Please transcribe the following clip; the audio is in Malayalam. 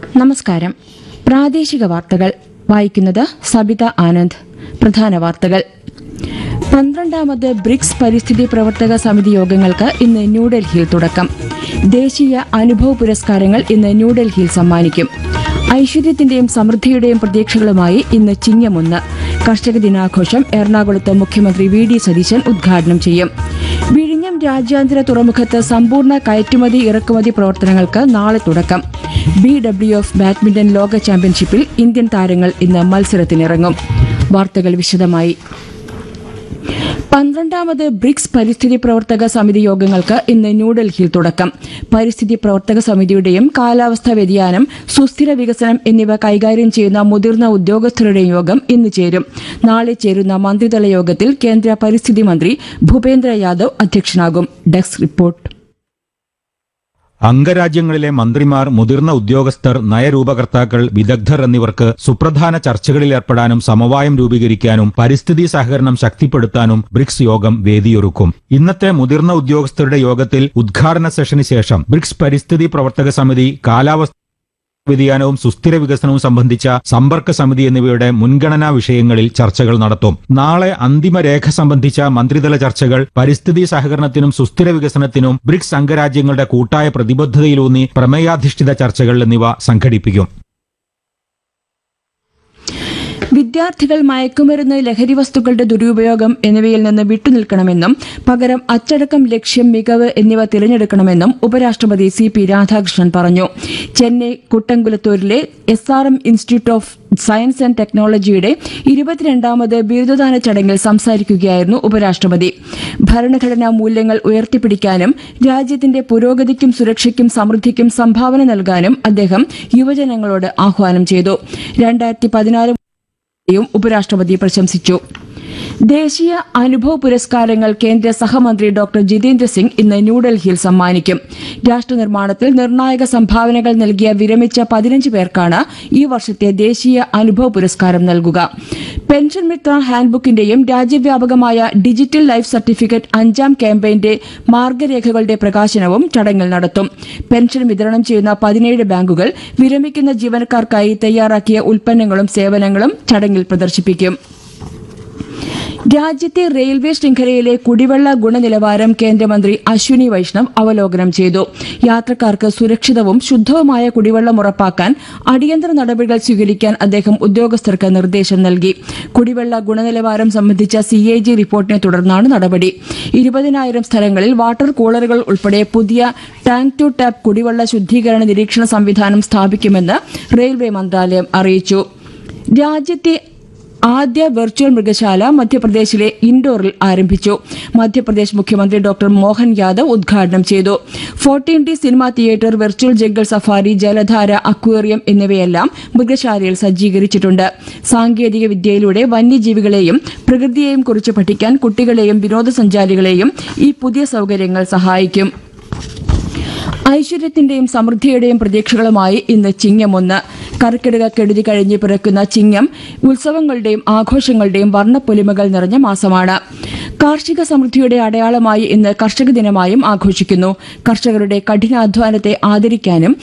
നമസ്കാരം പ്രാദേശിക വാർത്തകൾ വായിക്കുന്നത് സബിത ആനന്ദ് പ്രധാന വാർത്തകൾ പന്ത്രണ്ടാമത് ബ്രിക്സ് പരിസ്ഥിതി പ്രവർത്തക സമിതി യോഗങ്ങൾക്ക് ഇന്ന് ന്യൂഡൽഹിയിൽ തുടക്കം ദേശീയ അനുഭവ പുരസ്കാരങ്ങൾ ഇന്ന് ന്യൂഡൽഹിയിൽ സമ്മാനിക്കും ഐശ്വര്യത്തിന്റെയും സമൃദ്ധിയുടെയും പ്രതീക്ഷകളുമായി ഇന്ന് ചിങ്ങമൊന്ന് കർഷക ദിനാഘോഷം എറണാകുളത്ത് മുഖ്യമന്ത്രി വി ഡി സതീശൻ ഉദ്ഘാടനം ചെയ്യും വിഴിഞ്ഞം രാജ്യാന്തര തുറമുഖത്ത് സമ്പൂർണ്ണ കയറ്റുമതി ഇറക്കുമതി പ്രവർത്തനങ്ങൾക്ക് നാളെ തുടക്കം ബി ഡബ്ല്യു എഫ് ബാഡ്മിന്റൺ ലോക ചാമ്പ്യൻഷിപ്പിൽ ഇന്ത്യൻ താരങ്ങൾ ഇന്ന് മത്സരത്തിനിറങ്ങും വാർത്തകൾ വിശദമായി പന്ത്രണ്ടാമത് ബ്രിക്സ് പരിസ്ഥിതി പ്രവർത്തക സമിതി യോഗങ്ങൾക്ക് ഇന്ന് ന്യൂഡൽഹിയിൽ തുടക്കം പരിസ്ഥിതി പ്രവർത്തക സമിതിയുടെയും കാലാവസ്ഥാ വ്യതിയാനം സുസ്ഥിര വികസനം എന്നിവ കൈകാര്യം ചെയ്യുന്ന മുതിർന്ന ഉദ്യോഗസ്ഥരുടെയും യോഗം ഇന്ന് ചേരും നാളെ ചേരുന്ന മന്ത്രിതല യോഗത്തിൽ കേന്ദ്ര പരിസ്ഥിതി മന്ത്രി ഭൂപേന്ദ്ര യാദവ് അധ്യക്ഷനാകും ഡെസ്ക് റിപ്പോർട്ട് അംഗരാജ്യങ്ങളിലെ മന്ത്രിമാർ മുതിർന്ന ഉദ്യോഗസ്ഥർ നയരൂപകർത്താക്കൾ വിദഗ്ധർ എന്നിവർക്ക് സുപ്രധാന ചർച്ചകളിൽ ഏർപ്പെടാനും സമവായം രൂപീകരിക്കാനും പരിസ്ഥിതി സഹകരണം ശക്തിപ്പെടുത്താനും ബ്രിക്സ് യോഗം വേദിയൊരുക്കും ഇന്നത്തെ മുതിർന്ന ഉദ്യോഗസ്ഥരുടെ യോഗത്തിൽ ഉദ്ഘാടന സെഷന് ശേഷം ബ്രിക്സ് പരിസ്ഥിതി പ്രവർത്തക സമിതി കാലാവസ്ഥ വ്യതിയാനവും സുസ്ഥിര വികസനവും സംബന്ധിച്ച സമ്പർക്ക സമിതി എന്നിവയുടെ മുൻഗണനാ വിഷയങ്ങളിൽ ചർച്ചകൾ നടത്തും നാളെ അന്തിമ രേഖ സംബന്ധിച്ച മന്ത്രിതല ചർച്ചകൾ പരിസ്ഥിതി സഹകരണത്തിനും സുസ്ഥിര വികസനത്തിനും ബ്രിക്സ് അംഗരാജ്യങ്ങളുടെ കൂട്ടായ പ്രതിബദ്ധതയിലൂന്നി പ്രമേയാധിഷ്ഠിത ചർച്ചകൾ എന്നിവ സംഘടിപ്പിക്കും വിദ്യാർത്ഥികൾ മയക്കുമരുന്ന് ലഹരി വസ്തുക്കളുടെ ദുരുപയോഗം എന്നിവയിൽ നിന്ന് വിട്ടുനിൽക്കണമെന്നും പകരം അച്ചടക്കം ലക്ഷ്യം മികവ് എന്നിവ തിരഞ്ഞെടുക്കണമെന്നും ഉപരാഷ്ട്രപതി സി പി രാധാകൃഷ്ണൻ പറഞ്ഞു ചെന്നൈ കുട്ടംകുലത്തൂരിലെ S R M institute of science and ടെക്നോളജിയുടെ ഇരുപത്തിരണ്ടാമത് ബിരുദദാന ചടങ്ങിൽ സംസാരിക്കുകയായിരുന്നു ഉപരാഷ്ട്രപതി ഭരണഘടനാ മൂല്യങ്ങൾ ഉയർത്തിപ്പിടിക്കാനും രാജ്യത്തിന്റെ പുരോഗതിക്കും സുരക്ഷയ്ക്കും സമൃദ്ധിക്കും സംഭാവന നൽകാനും അദ്ദേഹം യുവജനങ്ങളോട് ആഹ്വാനം ചെയ്തു രണ്ടായിരത്തി പതിനാല് യും ഉപരാഷ്ട്രപതി പ്രശംസിച്ചു ദേശീയ അനുഭവ പുരസ്കാരങ്ങൾ കേന്ദ്ര സഹമന്ത്രി ഡോക്ടർ ജിതേന്ദ്ര സിംഗ് ഇന്ന് ന്യൂഡൽഹിയിൽ സമ്മാനിക്കും രാഷ്ട്രനിർമ്മാണത്തിൽ നിർണായക സംഭാവനകൾ നൽകിയ വിരമിച്ച പതിനഞ്ച് പേർക്കാണ് ഈ വർഷത്തെ ദേശീയ അനുഭവ പുരസ്കാരം നൽകുക പെൻഷൻ മിത്ര ഹാൻഡ്ബുക്കിന്റെയും രാജ്യവ്യാപകമായ ഡിജിറ്റൽ ലൈഫ് സർട്ടിഫിക്കറ്റ് അഞ്ചാം ക്യാമ്പയിന്റെ മാർഗരേഖകളുടെ പ്രകാശനവും ചടങ്ങിൽ നടത്തും പെൻഷൻ വിതരണം ചെയ്യുന്ന പതിനേഴ് ബാങ്കുകൾ വിരമിക്കുന്ന ജീവനക്കാർക്കായി തയ്യാറാക്കിയ ഉൽപ്പന്നങ്ങളും സേവനങ്ങളും ചടങ്ങിൽ പ്രദർശിപ്പിക്കും രാജ്യത്തെ റെയിൽവേ ശൃംഖലയിലെ കുടിവെള്ള ഗുണനിലവാരം കേന്ദ്രമന്ത്രി അശ്വിനി വൈഷ്ണവ് അവലോകനം ചെയ്തു യാത്രക്കാർക്ക് സുരക്ഷിതവും ശുദ്ധവുമായ കുടിവെള്ളം ഉറപ്പാക്കാൻ അടിയന്തര നടപടികൾ സ്വീകരിക്കാൻ അദ്ദേഹം ഉദ്യോഗസ്ഥർക്ക് നിർദ്ദേശം നൽകി കുടിവെള്ള ഗുണനിലവാരം സംബന്ധിച്ച സി എ ജി റിപ്പോർട്ടിനെ തുടർന്നാണ് നടപടി ഇരുപതിനായിരം സ്ഥലങ്ങളിൽ വാട്ടർ കൂളറുകൾ ഉൾപ്പെടെ പുതിയ ടാങ്ക് ടു ടാപ്പ് കുടിവെള്ള ശുദ്ധീകരണ നിരീക്ഷണ സംവിധാനം സ്ഥാപിക്കുമെന്ന് റെയിൽവേ മന്ത്രാലയം അറിയിച്ചു രാജ്യത്തെ ആദ്യ വെർച്വൽ മൃഗശാല മധ്യപ്രദേശിലെ ഇൻഡോറിൽ ആരംഭിച്ചു മധ്യപ്രദേശ് മുഖ്യമന്ത്രി ഡോക്ടർ മോഹൻ യാദവ് ഉദ്ഘാടനം ചെയ്തു fourteen D cinema theatre virtual jungle safari ജലധാര അക്വേറിയം എന്നിവയെല്ലാം മൃഗശാലയിൽ സജ്ജീകരിച്ചിട്ടുണ്ട് സാങ്കേതിക വിദ്യയിലൂടെ വന്യജീവികളെയും പ്രകൃതിയെയും കുറിച്ച് പഠിക്കാൻ കുട്ടികളെയും വിനോദസഞ്ചാരികളെയും ഈ പുതിയ സൌകര്യങ്ങൾ സഹായിക്കും ഐശ്വര്യത്തിന്റെയും സമൃദ്ധിയുടെയും പ്രതീക്ഷകളുമായി ഇന്ന് ചിങ്ങമൊന്ന് കർക്കിടക കെടുതി കഴിഞ്ഞ് പിറക്കുന്ന ചിങ്ങം ഉത്സവങ്ങളുടെയും ആഘോഷങ്ങളുടെയും വർണ്ണപ്പൊലിമകൾ നിറഞ്ഞ മാസമാണ് കാർഷിക സമൃദ്ധിയുടെ അടയാളമായി ഇന്ന് കർഷക ദിനമായും ആഘോഷിക്കുന്നു കർഷകരുടെ കഠിനാധ്വാനത്തെ ആദരിക്കാനും